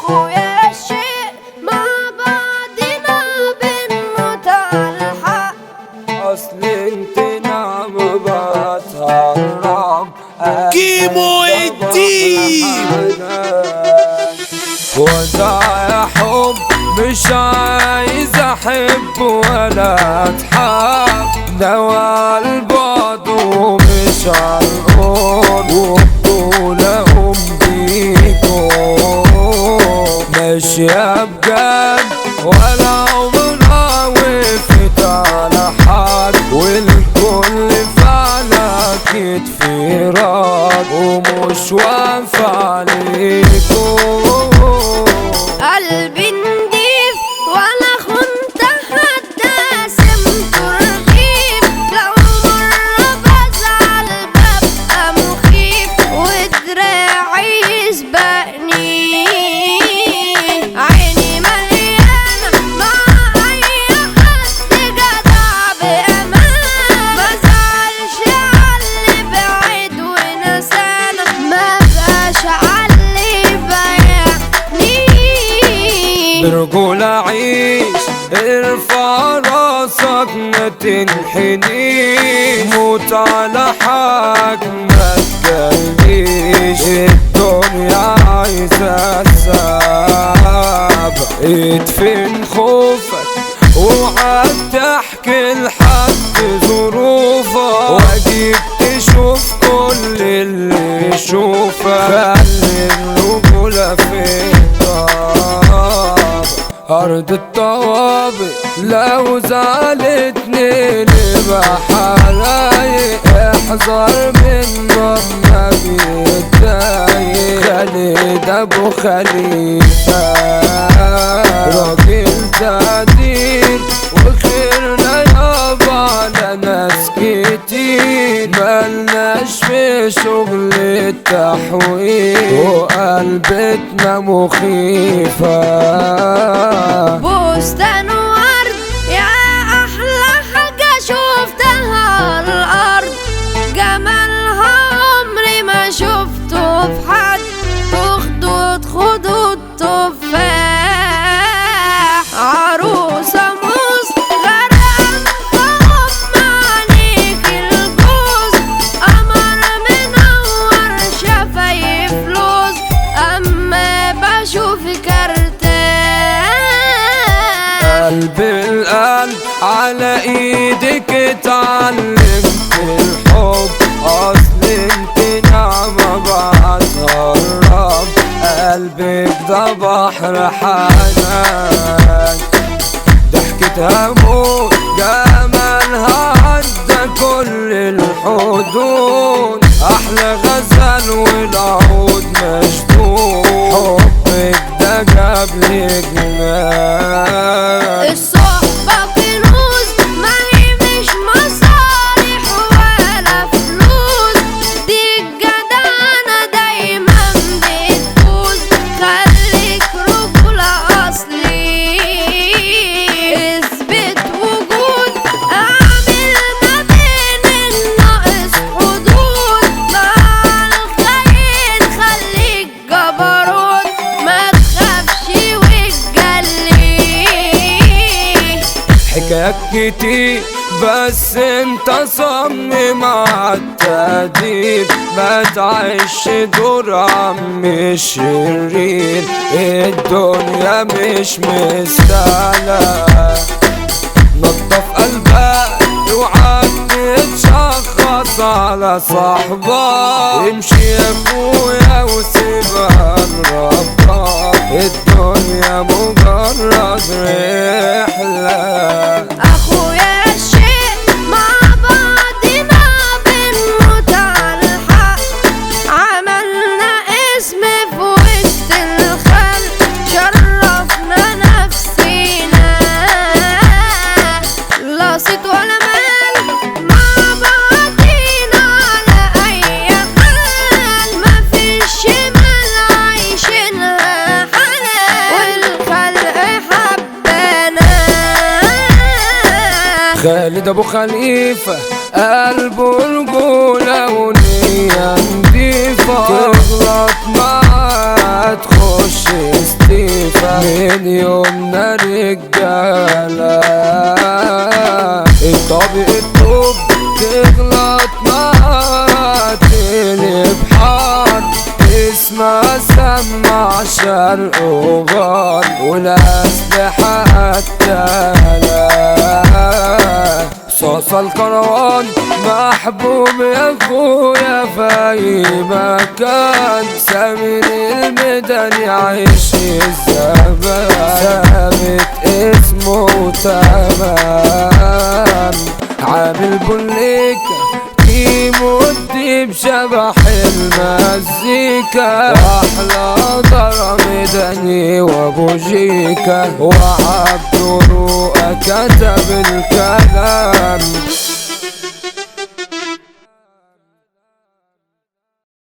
اخويا الشيء مع بعضنا بنموت على الحق اصل انت نعم بتهرب كيمو الدين. ودع يا حب مش عايز احب ولا اتحب دوا البعد ومش عالقرب وبطولة ام بيكم ماشية بجد ولا عمرها وقفت على حد والكل فعلا كتف راد ومش واقفة عليكم قلبي نضيف ولا خنت حد سمت رغيف لو مرة بزعل ببقى مخيف ودراعي يسبقني عيني مليانة مع أي حد جدع بأمان مزعلش عاللي بعيد ونسانا ما بقاش عاللي بايعني برجولة عيش ارفع راسك ما تنحنيش موت على حاج ما تجليش الدنيا عايزة السبب ادفن خوفك وقعد تحكي لحد ظروفك واجيب تشوف كل اللي يشوفك خلي الرجولة في الطاب أرض الطوابق لو زعلتني نبقى حرايق احذر من ما بيتضايق خالد أبو خليفة راجل تقدير وخيرنا يابا على ناس كتير ملناش في شغل التحويل وقلبتنا مخيفة بستان ورد يا احلى حاجة شفتها على الارض جمالها عمري ما شفته في حد وخدود خدود تفاح عروسة موز غرقان في حب عليك الجوز قمر منور شفايف لوز اما بشوفك ارتاح قلب القلب على ايدك اتعلمت الحب اصل انت نعمة بعدها الرب قلبك ده بحر حنان ضحكتها موت جمالها عدى كل الحدود احلى غزل والعود مشدود حبك ده جاب لي جنان الصحبة كنوز ما هي مش مصالح ولا فلوس دي الجدعنة دايما بتفوز خليك رجولة أصلي اثبت وجود اعمل ما بين الناقص حدود مع الخير خليك جبروت ما تخافش وتجلي حكايات كتير بس انت صمم على التقدير ما تعيش دور عم الشرير الدنيا مش مستاهلة نضف قلبك اوعى تتشخص على صاحبك امشي يا اخويا وسيبها لربك الدنيا مجرد رحلة اخويا الشيء مع بعضنا بنموت على الحق عملنا اسم في وسط الخلق شرفنا نفسينا لا صيت ولا مال مع بعضنا على اي حال ما فيش شمال عايشينها حلال والخلق حبانا خالد ابو خليفة قلبه رجولة ونية نضيفة تغلط معاه تدخل يخش استيفا من يومنا رجالة الطابق الطوب تغلط معاه تقلب حار اسمها سمع شرق وغار والأسلحة قتالة صوص الكروان محبوب يا اخويا في اي مكان سامر الميدان يعيش الزمان ثابت اسمه تمام عامل بوليكا كيمو الديب شبح المزيكا واحلى ضرب ميداني وابو جيكا وعبد رؤى كتب الكلام